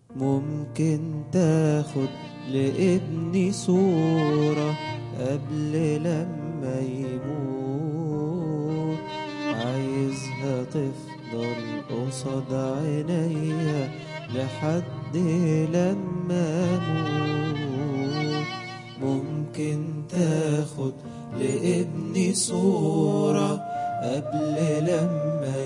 ممكن تاخد لابني صورة قبل لما يموت عايزها تفضل قصاد عينيا لحد لما اموت ممكن تاخد لابني صورة قبل لما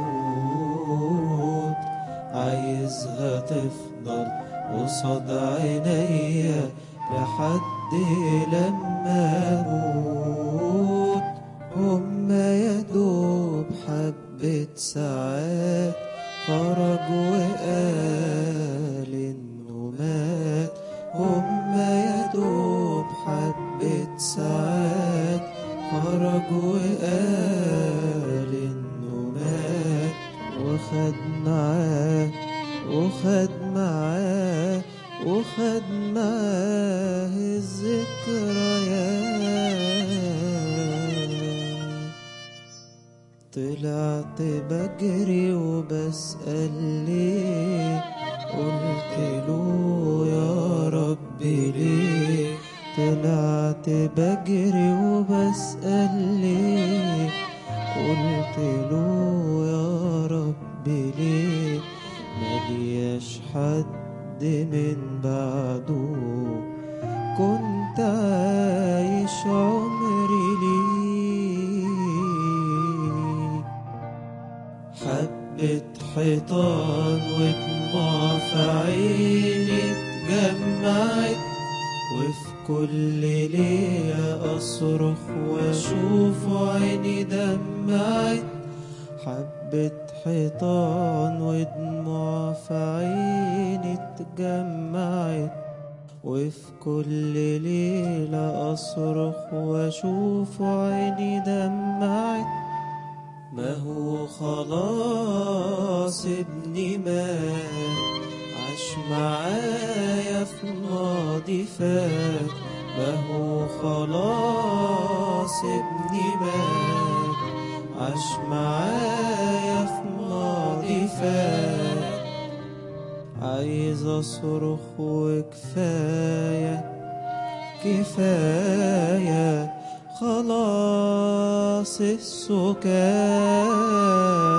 يموت عايزها تفضل قصاد عينيا لحد لما اموت هما يا دوب حبة ساعات خرج وقال انه مات هما يا دوب حبة ساعات خرج وقال انه مات وخد معاه وخد معاه وخد معاه الذكريات طلعت بجري وبسأل ليه قلت له يا ربي ليه طلعت بجري وبسأل ليه قلت له يا ربي ليه ملياش حد من بعده كنت عايش عمري ليه حبة حيطان ودموع في عيني اتجمعت وفي كل ليلة أصرخ وأشوف عيني دمعت حبة حيطان ودموع في عيني اتجمعت وفي كل ليلة أصرخ وأشوف عيني دمعت ما هو خلاص ابني مات عاش معايا في ماضي فات ما هو خلاص ابني مات عاش معايا في ماضي فات عايز اصرخ وكفاية كفاية خلاص السكات